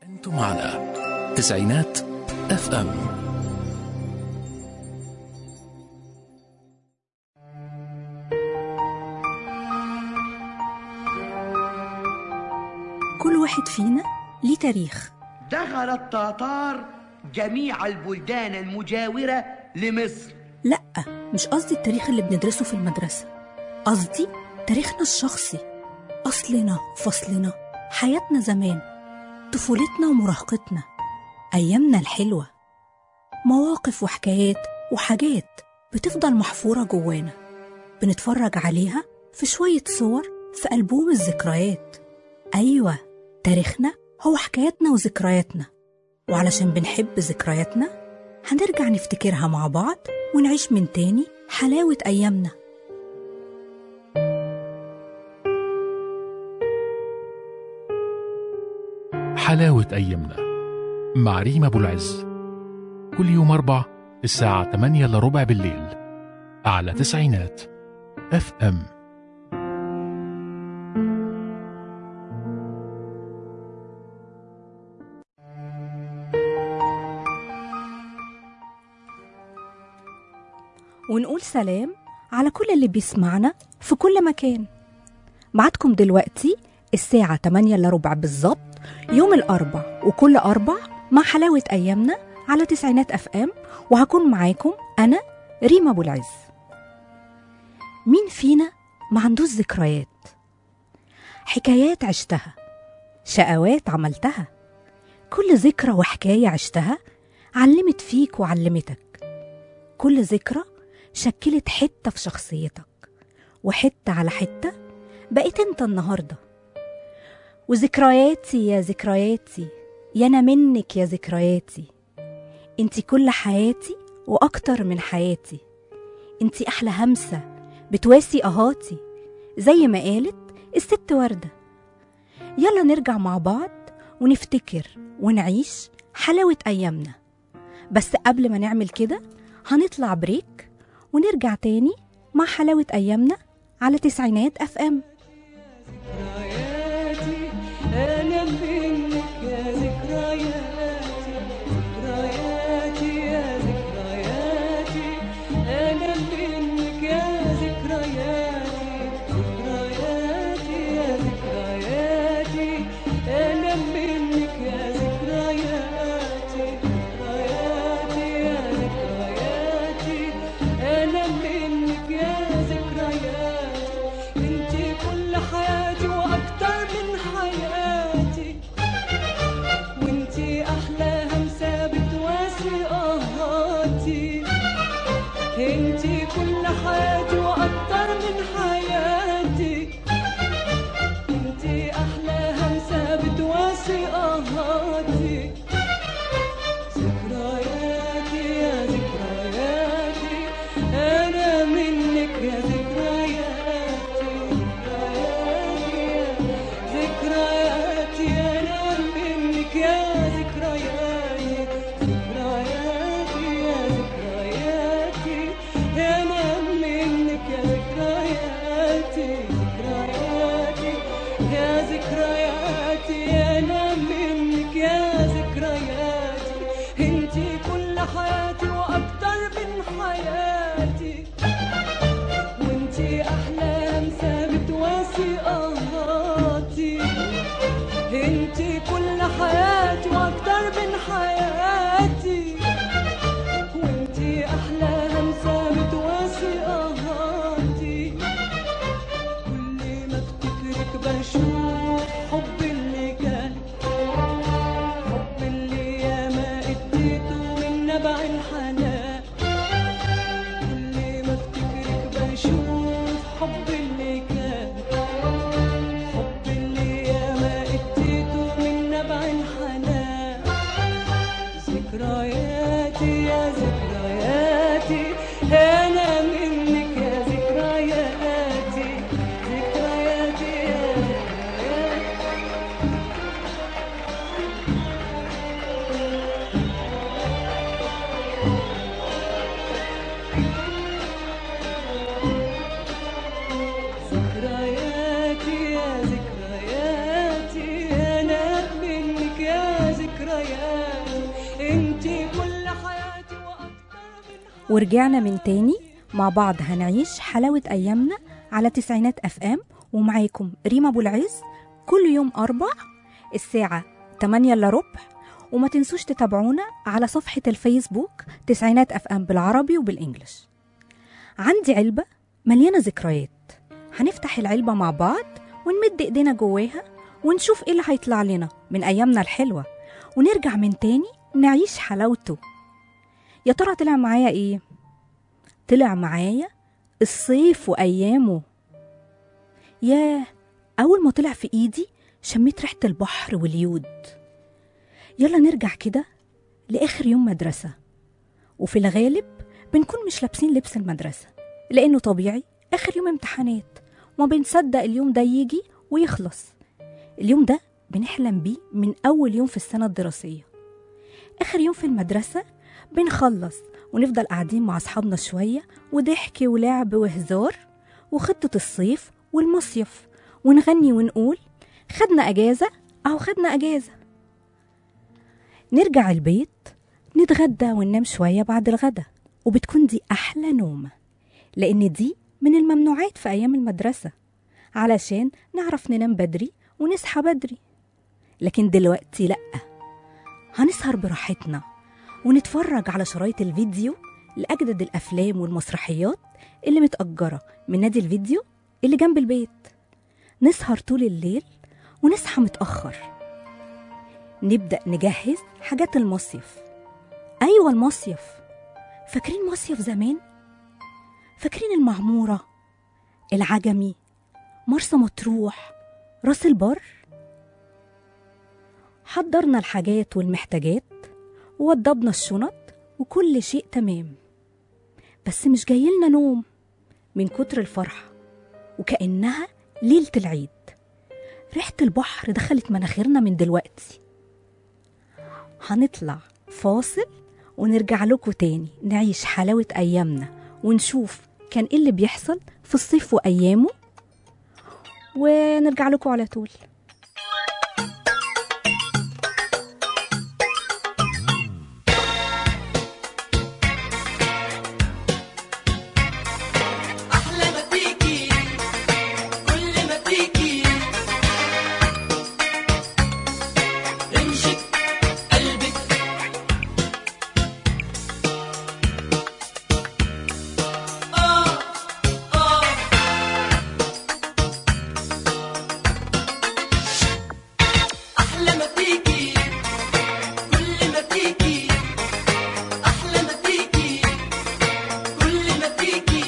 أنتم معنا تسعينات اف ام كل واحد فينا ليه تاريخ دخل التتار جميع البلدان المجاورة لمصر لأ مش قصدي التاريخ اللي بندرسه في المدرسة قصدي تاريخنا الشخصي أصلنا فصلنا حياتنا زمان طفولتنا ومراهقتنا أيامنا الحلوة مواقف وحكايات وحاجات بتفضل محفورة جوانا بنتفرج عليها في شوية صور في ألبوم الذكريات أيوة تاريخنا هو حكاياتنا وذكرياتنا وعلشان بنحب ذكرياتنا هنرجع نفتكرها مع بعض ونعيش من تاني حلاوة أيامنا حلاوة أيامنا مع ريم أبو العز كل يوم أربع الساعة 8 إلا ربع بالليل على تسعينات اف ام ونقول سلام على كل اللي بيسمعنا في كل مكان معادكم دلوقتي الساعة 8 إلا ربع بالظبط يوم الأربع وكل أربع مع حلاوة أيامنا على تسعينات أف أم وهكون معاكم أنا ريما أبو العز مين فينا ما عندوش ذكريات حكايات عشتها شقوات عملتها كل ذكرى وحكاية عشتها علمت فيك وعلمتك كل ذكرى شكلت حتة في شخصيتك وحتة على حتة بقيت انت النهارده وذكرياتي يا ذكرياتي يا انا منك يا ذكرياتي انتي كل حياتي واكتر من حياتي انتي احلى همسه بتواسي اهاتي زي ما قالت الست ورده يلا نرجع مع بعض ونفتكر ونعيش حلاوه ايامنا بس قبل ما نعمل كده هنطلع بريك ونرجع تاني مع حلاوه ايامنا على تسعينات اف ام ذكرياتي أنا منك يا ذكرياتي ذكرياتي يا ذكرياتي أنا منك يا ذكرياتي ذكرياتي يا ذكرياتي أنا منك يا ذكرياتي ذكرياتي يا ذكرياتي أنا منك يا ذكرياتي انتي كل حياتي واكتر من حياتي وانتي احلى همسه بتواسي اهاتي انتي كل حياتي واكتر من حياتي انتي احلى همسه بتواسي اهاتي ذكرياتي يا ذكرياتي أنا منك يا ذكرياتي ذكرياتي أنا منك يا ذكرياتي ذكرياتي يا ذكرياتي أنا منك يا ذكرياتي ذكرياتي يا ذكرياتي أنا منك يا ذكرياتي انتي كل حياتي واكتر من حياتي وانتي احلى همسه بتواسي اهاتي انتي كل حياتي واكتر من حياتي وانتي احلى همسه بتواسي اهاتي كل ما افتكرك بشوف حب اللي كان حب اللي ياما اديته من نبع الحنان كل ما افتكرك بشوف حب اللي كان حب اللي ياما اديته من ذكرياتي انتي كل حياتي واكتر من ورجعنا من تاني مع بعض هنعيش حلاوة أيامنا على تسعينات أف أم ومعاكم ريما أبو العز كل يوم أربع الساعة 8 إلا ربع وما تنسوش تتابعونا على صفحة الفيسبوك تسعينات أف أم بالعربي وبالإنجلش عندي علبة مليانة ذكريات هنفتح العلبة مع بعض ونمد إيدينا جواها ونشوف إيه اللي هيطلع لنا من أيامنا الحلوة ونرجع من تاني نعيش حلاوته يا ترى طلع معايا إيه؟ طلع معايا الصيف وأيامه ياه أول ما طلع في إيدي شميت ريحة البحر واليود يلا نرجع كده لآخر يوم مدرسة وفي الغالب بنكون مش لابسين لبس المدرسة لأنه طبيعي آخر يوم امتحانات وما بنصدق اليوم ده يجي ويخلص اليوم ده بنحلم بيه من أول يوم في السنة الدراسية آخر يوم في المدرسة بنخلص ونفضل قاعدين مع أصحابنا شوية وضحك ولعب وهزار وخطة الصيف والمصيف ونغني ونقول خدنا أجازة أو خدنا أجازة نرجع البيت نتغدى وننام شوية بعد الغدا وبتكون دي أحلى نومة لأن دي من الممنوعات في أيام المدرسة علشان نعرف ننام بدري ونصحى بدري لكن دلوقتي لأ هنسهر براحتنا ونتفرج على شرايط الفيديو لأجدد الأفلام والمسرحيات اللي متأجرة من نادي الفيديو اللي جنب البيت نسهر طول الليل ونصحى متأخر نبدأ نجهز حاجات المصيف أيوة المصيف فاكرين مصيف زمان؟ فاكرين المعمورة العجمي مرسى مطروح راس البر حضرنا الحاجات والمحتاجات ووضبنا الشنط وكل شيء تمام بس مش جايلنا نوم من كتر الفرحة وكأنها ليلة العيد ريحة البحر دخلت مناخيرنا من دلوقتي هنطلع فاصل ونرجع لكم تاني نعيش حلاوة أيامنا ونشوف كان إيه اللي بيحصل في الصيف وأيامه ونرجع لكم على طول أحلى ما فيكي كل ما فيكي رمشك قلبك آه آه أحلى ما فيكي كل ما فيكي أحلى ما فيكي كل ما فيكي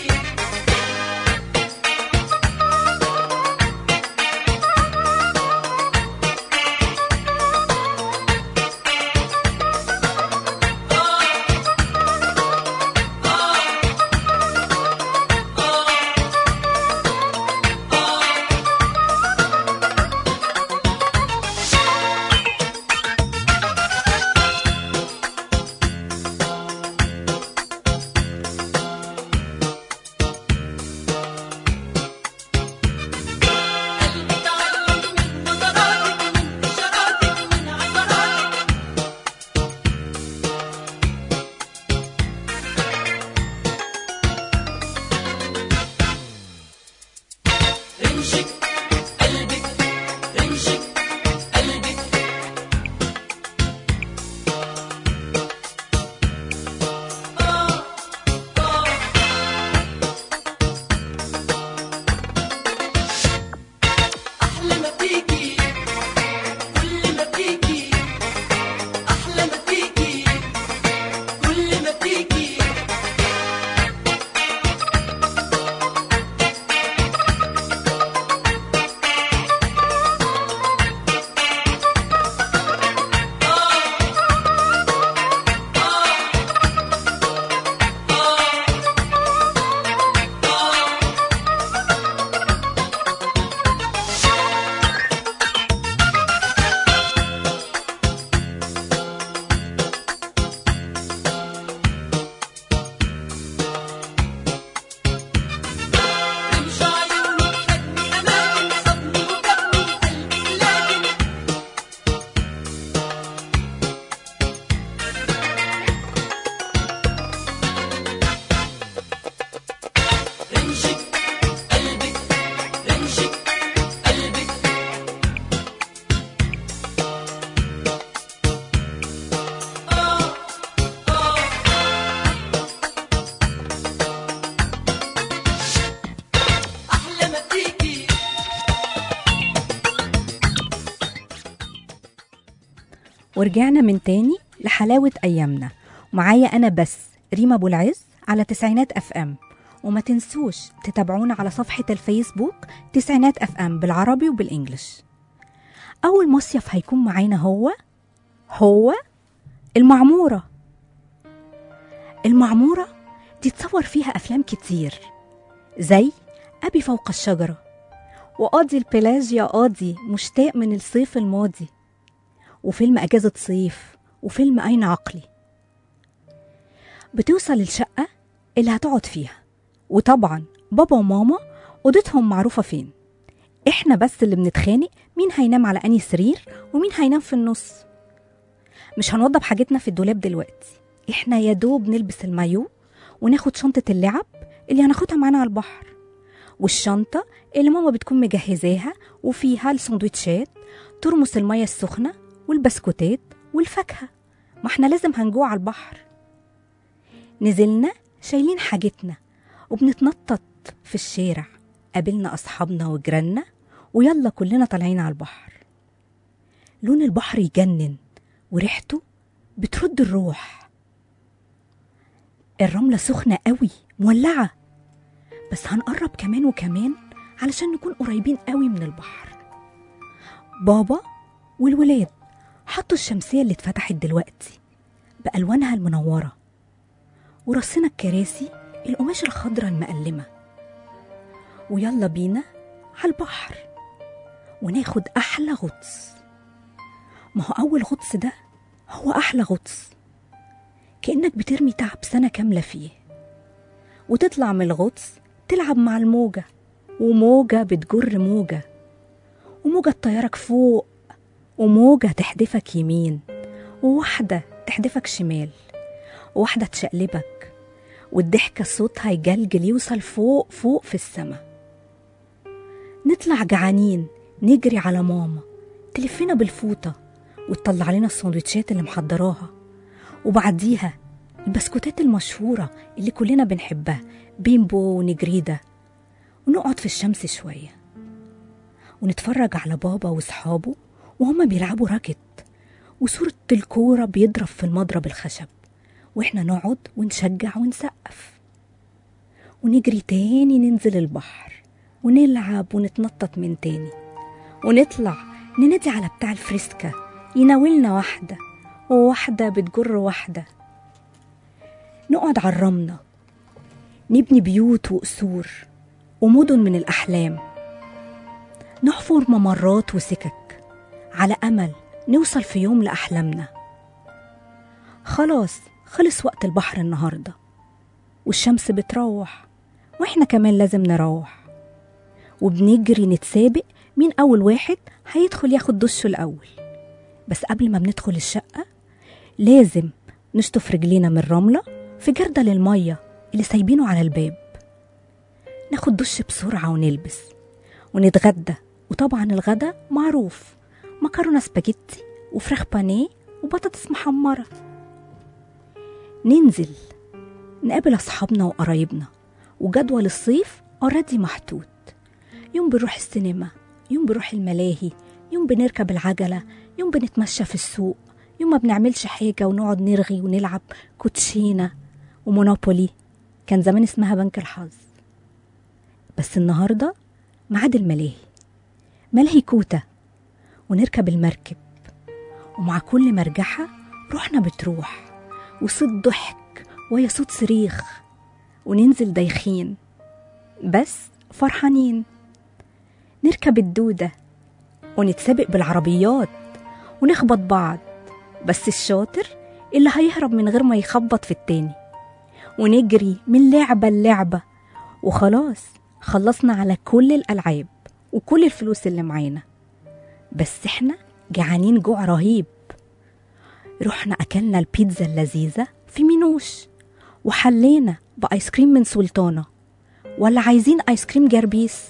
ورجعنا من تاني لحلاوة أيامنا ومعايا أنا بس ريما أبو العز على تسعينات أف أم وما تنسوش تتابعونا على صفحة الفيسبوك تسعينات أف أم بالعربي وبالإنجلش أول مصيف هيكون معانا هو هو المعمورة المعمورة دي تصور فيها أفلام كتير زي أبي فوق الشجرة وقاضي البلاج يا قاضي مشتاق من الصيف الماضي وفيلم أجازة صيف وفيلم أين عقلي بتوصل الشقة اللي هتقعد فيها وطبعا بابا وماما أوضتهم معروفة فين إحنا بس اللي بنتخانق مين هينام على أني سرير ومين هينام في النص مش هنوضب حاجتنا في الدولاب دلوقتي إحنا يا دوب نلبس المايو وناخد شنطة اللعب اللي هناخدها معانا على البحر والشنطة اللي ماما بتكون مجهزاها وفيها السندوتشات ترمس المية السخنة والبسكوتات والفاكهة ما احنا لازم هنجوع على البحر نزلنا شايلين حاجتنا وبنتنطط في الشارع قابلنا أصحابنا وجيراننا ويلا كلنا طالعين على البحر لون البحر يجنن وريحته بترد الروح الرملة سخنة قوي مولعة بس هنقرب كمان وكمان علشان نكون قريبين قوي من البحر بابا والولاد حطوا الشمسية اللي اتفتحت دلوقتي بألوانها المنورة ورصينا الكراسي القماش الخضرة المقلمة ويلا بينا على البحر وناخد أحلى غطس ما هو أول غطس ده هو أحلى غطس كأنك بترمي تعب سنة كاملة فيه وتطلع من الغطس تلعب مع الموجة وموجة بتجر موجة وموجة تطيرك فوق وموجة تحدفك يمين وواحدة تحدفك شمال وواحدة تشقلبك والضحكة صوتها يجلجل يوصل فوق فوق في السما نطلع جعانين نجري على ماما تلفنا بالفوطة وتطلع لنا السندوتشات اللي محضراها وبعديها البسكوتات المشهورة اللي كلنا بنحبها بيمبو ونجريدة ونقعد في الشمس شوية ونتفرج على بابا وصحابه وهما بيلعبوا راكت وصورة الكورة بيضرب في المضرب الخشب واحنا نقعد ونشجع ونسقف ونجري تاني ننزل البحر ونلعب ونتنطط من تاني ونطلع ننادي على بتاع الفريسكا يناولنا واحدة وواحدة بتجر واحدة نقعد على الرملة نبني بيوت وقصور ومدن من الأحلام نحفر ممرات وسكك على أمل نوصل في يوم لأحلامنا خلاص خلص وقت البحر النهاردة والشمس بتروح وإحنا كمان لازم نروح وبنجري نتسابق مين أول واحد هيدخل ياخد دشه الأول بس قبل ما بندخل الشقة لازم نشطف رجلينا من الرملة في جردل المية اللي سايبينه على الباب ناخد دش بسرعة ونلبس ونتغدى وطبعا الغدا معروف مكرونة سباجيتي وفراخ بانيه وبطاطس محمرة ننزل نقابل أصحابنا وقرايبنا وجدول الصيف اوريدي محطوط يوم بنروح السينما يوم بنروح الملاهي يوم بنركب العجلة يوم بنتمشى في السوق يوم ما بنعملش حاجة ونقعد نرغي ونلعب كوتشينة ومونوبولي كان زمان اسمها بنك الحظ بس النهاردة ميعاد الملاهي ملاهي كوتا ونركب المركب ومع كل مرجحة روحنا بتروح وصوت ضحك ويا صوت صريخ وننزل دايخين بس فرحانين نركب الدودة ونتسابق بالعربيات ونخبط بعض بس الشاطر اللي هيهرب من غير ما يخبط في التاني ونجري من لعبة للعبة وخلاص خلصنا على كل الألعاب وكل الفلوس اللي معانا بس احنا جعانين جوع رهيب رحنا أكلنا البيتزا اللذيذة في مينوش وحلينا بآيس كريم من سلطانة ولا عايزين آيس كريم جربيس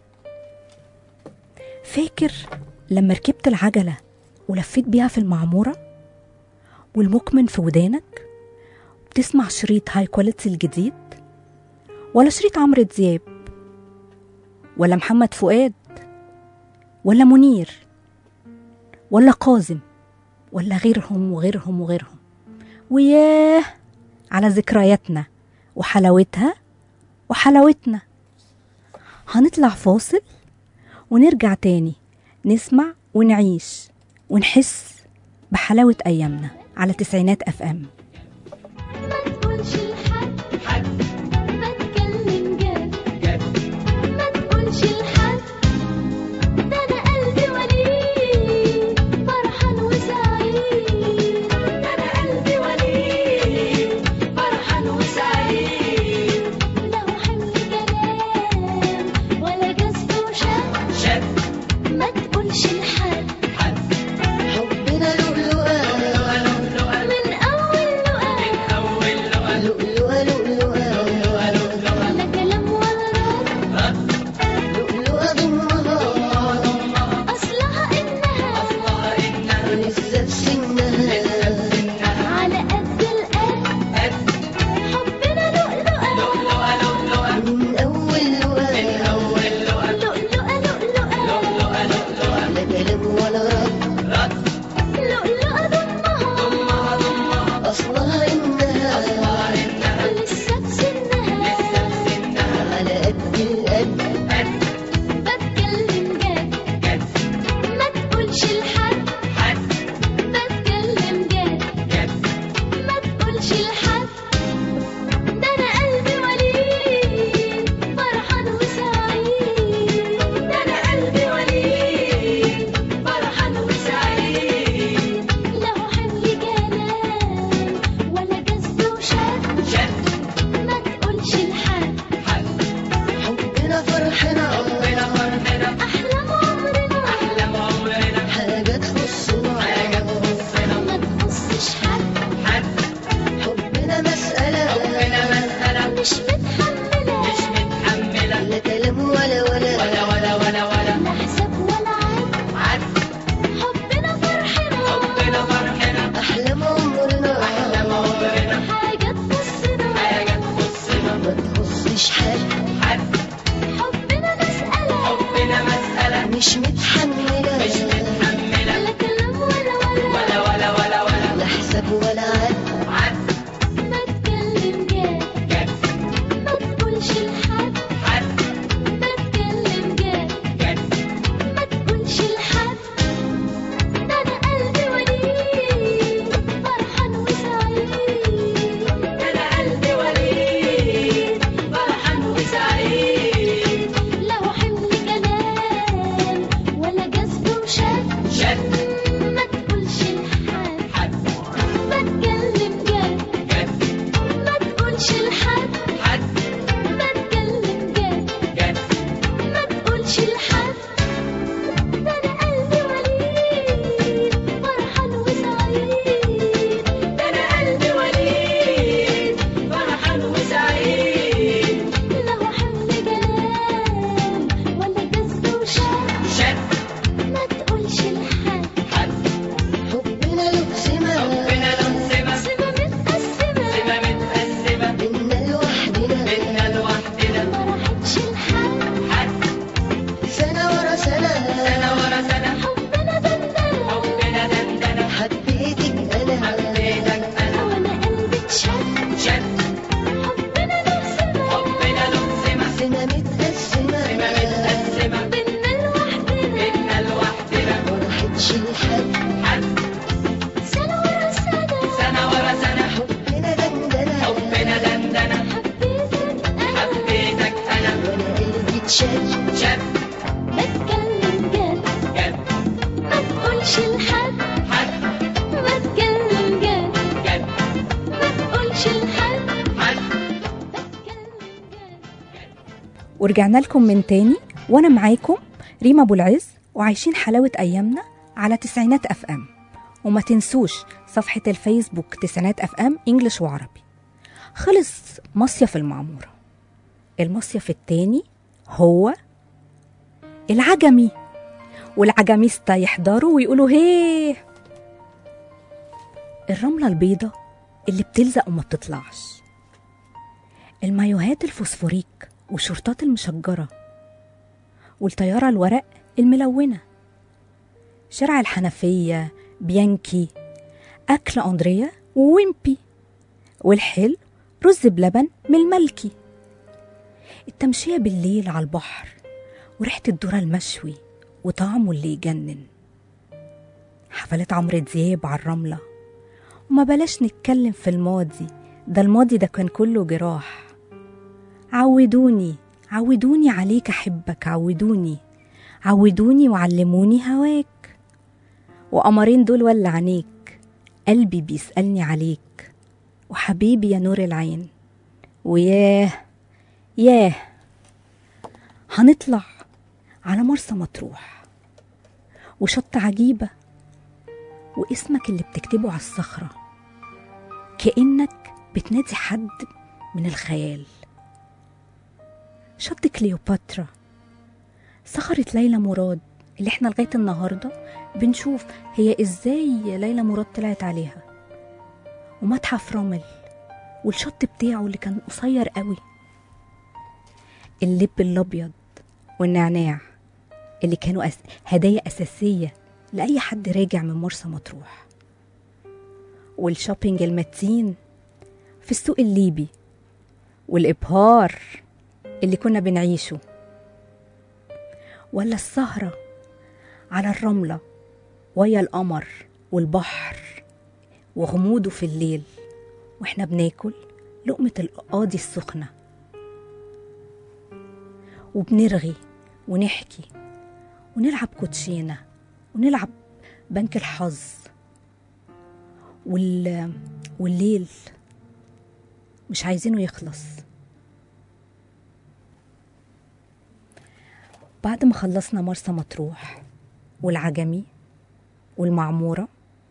فاكر لما ركبت العجلة ولفيت بيها في المعمورة والمكمن في ودانك بتسمع شريط هاي كواليتي الجديد ولا شريط عمرو دياب ولا محمد فؤاد ولا منير ولا قازم ولا غيرهم وغيرهم وغيرهم وياه على ذكرياتنا وحلاوتها وحلاوتنا هنطلع فاصل ونرجع تاني نسمع ونعيش ونحس بحلاوة أيامنا على تسعينات أف أم ما تقولش لحد بتكلم جد ما تقولش لحد ده انا قلبي وليد فرحان وسعيد ده انا قلبي وليد فرحان وسعيد له حمل كلام ولا جذب وشك ما تقولش لحد حبنا لؤلؤة من اول لقاء لؤلؤة لؤلؤة لا كلام ولا رد لؤلؤة ضمها اصلها انها لسه في سنها على قد القلب حبنا لؤلؤة من أول لؤلؤة لؤلؤة لؤلؤة لا كلام ولا رد لؤلؤة ضمها أصلها إنها لسه بسنها على قد القد بتكلم جد ما تقولش لحد بتكلم جد ما تقولش لحد ده انا قلبي وليد فرحان وسعيد ده انا قلبي وليد فرحان وسعيد له حمل كلام ولا جذب وشد ما تقولش لحد حبنا فرحنا احلام عمرنا حاجة تخصنا ما تخصش حد حبنا مسألة مش متحملة لا كلام ولا ولا لا حساب ولا عد حبنا فرحنا أحلام عمرنا حاجة تخصنا ما تخصش حد حبنا مسألة مش متحملة لا كلام ولا ولا لا حساب ولا عد ما تكلم جد ما تقولش لحد بتكلم جد ما تقولش لحد ده انا قلبي وليد فرحان وسعيد ده انا قلبي وليد فرحان وسعيد له حمل كلام ولا جذب وشد ما تقولش لحد بتكلم جد ما تقولش لحد بتكلم جد ما تقولش لحد ده انا قلبي وليد فرحان وسعيد ده انا قلبي وليد فرحان وسعيد له حمل كلام ولا جذب وشد ما تقولش لحد حبنا له سمة سما متقسمة بينا لوحدنا ما راحتش لحد سنة ورا سنة حبنا دندنة حبيتك أنا وانا قلبي اتشد حبنا له سما سنة متقسمة بينا لوحدنا ما راحتش لحد سنة ورا سنة حبنا دندنة حبيتك أنا وانا قلبي اتشد بتكلم جد ما تقولش لحد بتكلم جد ما تقولش لحد بتكلم جد ورجعنا لكم من تاني وانا معاكم ريما ابو العز وعايشين حلاوه ايامنا على تسعينات اف ام وما تنسوش صفحه الفيسبوك تسعينات اف ام انجلش وعربي خلص مصيف المعموره المصيف التاني هو العجمي والعجميستا يحضروا ويقولوا هيه الرملة البيضة اللي بتلزق وما بتطلعش المايوهات الفوسفوريك والشورتات المشجرة والطيارة الورق الملونة شارع الحنفية بيانكي أكل أندريا وويمبي والحلو رز بلبن من الملكي التمشية بالليل على البحر وريحة الذرة المشوي وطعمه اللي يجنن حفلات عمرو دياب على الرملة وما بلاش نتكلم في الماضي ده الماضي ده كان كله جراح عودوني عودوني عليك أحبك عودوني عودوني وعلموني هواك وقمرين دول ولا عينيك قلبي بيسألني عليك وحبيبي يا نور العين وياه ياه هنطلع على مرسى مطروح وشط عجيبة واسمك اللي بتكتبه على الصخرة كأنك بتنادي حد من الخيال شط كليوباترا صخرة ليلى مراد اللي احنا لغاية النهاردة بنشوف هي ازاي ليلى مراد طلعت عليها ومتحف رمل والشط بتاعه اللي كان قصير قوي اللب الابيض والنعناع اللي كانوا أس... هدايا اساسيه لاي حد راجع من مرسى مطروح والشوبينج المتين في السوق الليبي والابهار اللي كنا بنعيشه ولا السهره على الرمله ويا القمر والبحر وغموضه في الليل واحنا بناكل لقمة القاضي السخنة وبنرغي ونحكي ونلعب كوتشينة ونلعب بنك الحظ وال... والليل مش عايزينه يخلص بعد ما خلصنا مرسى مطروح والعجمي والمعمورة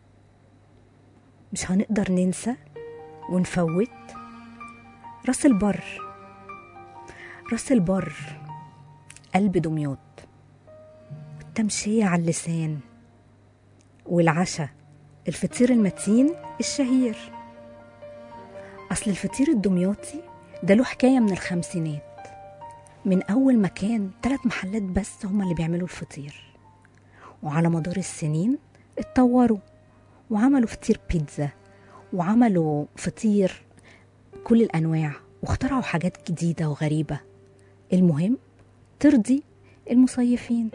مش هنقدر ننسى ونفوت راس البر راس البر قلب دمياط التمشية على اللسان والعشاء الفطير المتين الشهير أصل الفطير الدمياطي ده له حكاية من الخمسينات من أول ما كان ثلاث محلات بس هما اللي بيعملوا الفطير وعلى مدار السنين اتطوروا وعملوا فطير بيتزا وعملوا فطير كل الأنواع واخترعوا حاجات جديدة وغريبة المهم ترضي المصيفين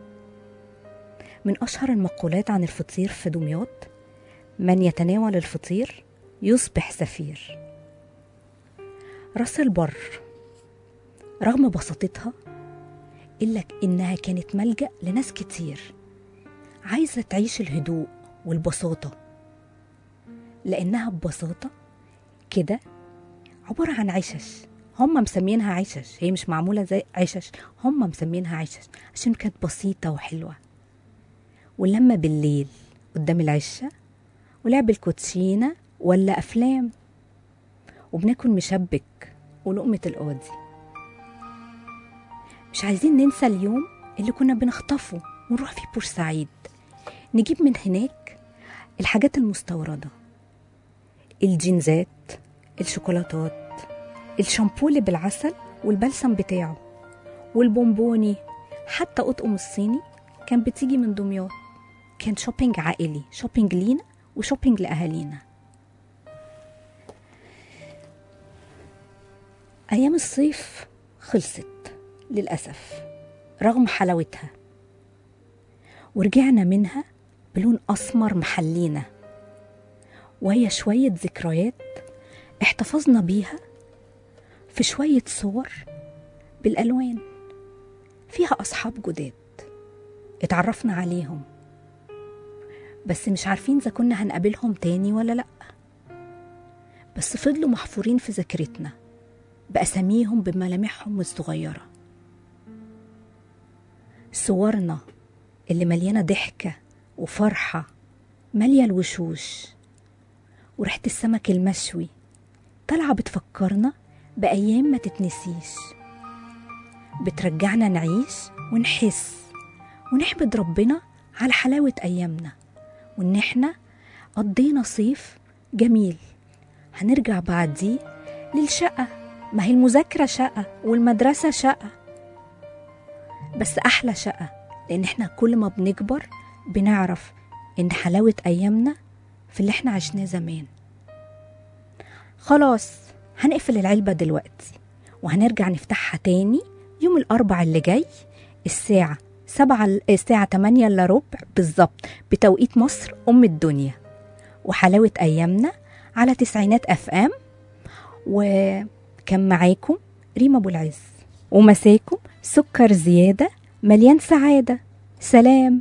من أشهر المقولات عن الفطير في دمياط من يتناول الفطير يصبح سفير راس البر رغم بساطتها إلا إنها كانت ملجأ لناس كتير عايزة تعيش الهدوء والبساطة لأنها ببساطة كده عبارة عن عشش هم مسمينها عشش هي مش معمولة زي عشش هم مسمينها عشش عشان كانت بسيطة وحلوة ولما بالليل قدام العشة ولعب الكوتشينة ولا أفلام وبناكل مشبك ولقمة القاضي مش عايزين ننسى اليوم اللي كنا بنخطفه ونروح فيه بورسعيد نجيب من هناك الحاجات المستوردة الجينزات الشوكولاتات الشامبو اللي بالعسل والبلسم بتاعه والبونبوني حتى أطقم الصيني كان بتيجي من دمياط كان شوبينج عائلي شوبينج لينا وشوبينج لأهالينا أيام الصيف خلصت للأسف رغم حلاوتها ورجعنا منها بلون أسمر محلينا وهي شوية ذكريات احتفظنا بيها في شوية صور بالألوان فيها أصحاب جداد اتعرفنا عليهم بس مش عارفين إذا كنا هنقابلهم تاني ولا لأ بس فضلوا محفورين في ذاكرتنا بأساميهم بملامحهم الصغيرة صورنا اللي مليانة ضحكة وفرحة مالية الوشوش وريحة السمك المشوي طالعة بتفكرنا بأيام ما تتنسيش بترجعنا نعيش ونحس ونحمد ربنا على حلاوة أيامنا وإن إحنا قضينا صيف جميل هنرجع بعديه للشقة ما هي المذاكرة شقة والمدرسة شقة بس أحلى شقة لأن إحنا كل ما بنكبر بنعرف إن حلاوة أيامنا في اللي احنا عشناه زمان خلاص هنقفل العلبة دلوقتي وهنرجع نفتحها تاني يوم الأربع اللي جاي الساعة سبعة الساعة تمانية إلا ربع بالظبط بتوقيت مصر أم الدنيا وحلاوة أيامنا على تسعينات أف أم وكان معاكم ريما أبو العز ومساكم سكر زيادة مليان سعادة سلام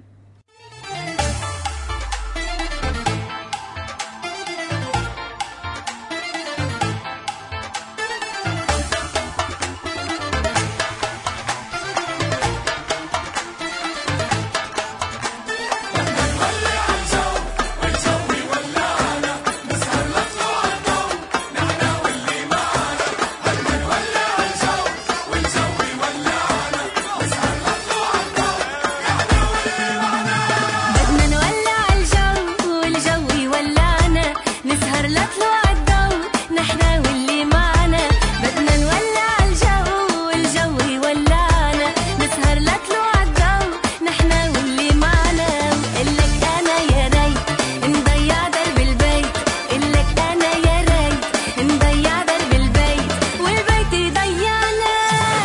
بدنا نولع الجو والجو يولعنا نسهر لطلوع الضو نحنا واللي معنا بدنا نولع الجو والجو يولعنا نسهر لطلوع الضو نحنا واللي معنا وقلك انا يا ريت نضيع درب البيت قلك انا يا ريت نضيع درب البيت والبيت يضيعنا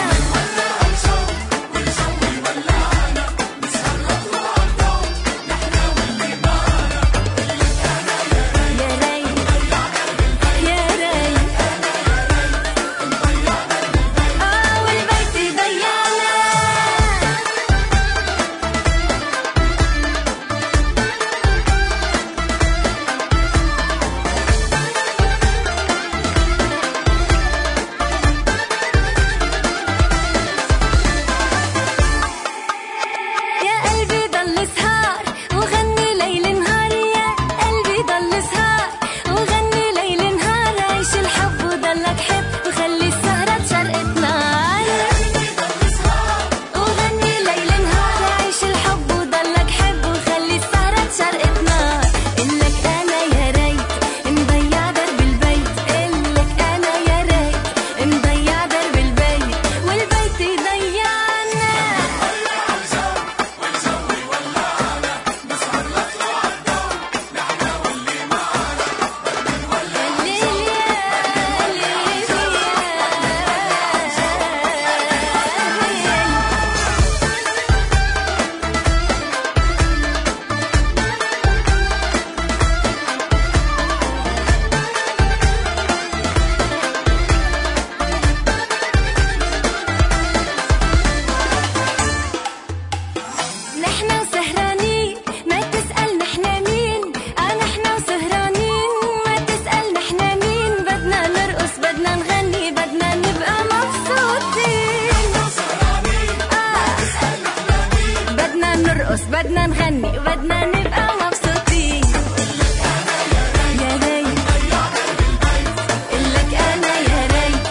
يا ريت يا ريت اه والبيت يضيعنا يا قلبي ضل سهار وغني ليل نهار يا قلبي ضل سهار وغني ليل نهار عيش الحب وضلك حب وخلي السهرة بشرقة نار وغني ليل نهار عيش الحب وضلك حب وخلي السهرة بشرقة نار إلك أنا يا ريت نضيع درب البيت إلك أنا يا ريت نضيع درب البيت والبيت يضيعنا نحنا وسهرانين ما تسأل نحنا مين آه نحنا وسهرانين ما تسأل نحنا مين بدنا نرقص بدنا نغني بدنا نبقى مبسوطين آه بدنا نرقص بدنا نغني بدنا نبقى مبسوطين يا ريت قلك أنا يا ريت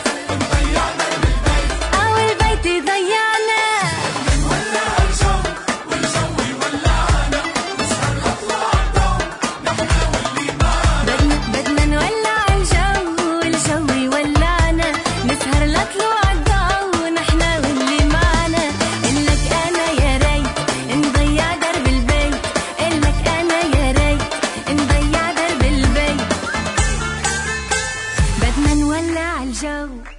أو البيت يضيعنا بدنا بدنا نولع الجو والجو يولعنا نسهر لطلوع الضو نحنا واللي معنا إلك أنا يا ريت نضيع درب البيت إلك أنا يا ريت نضيع درب البيت بدنا نولع الجو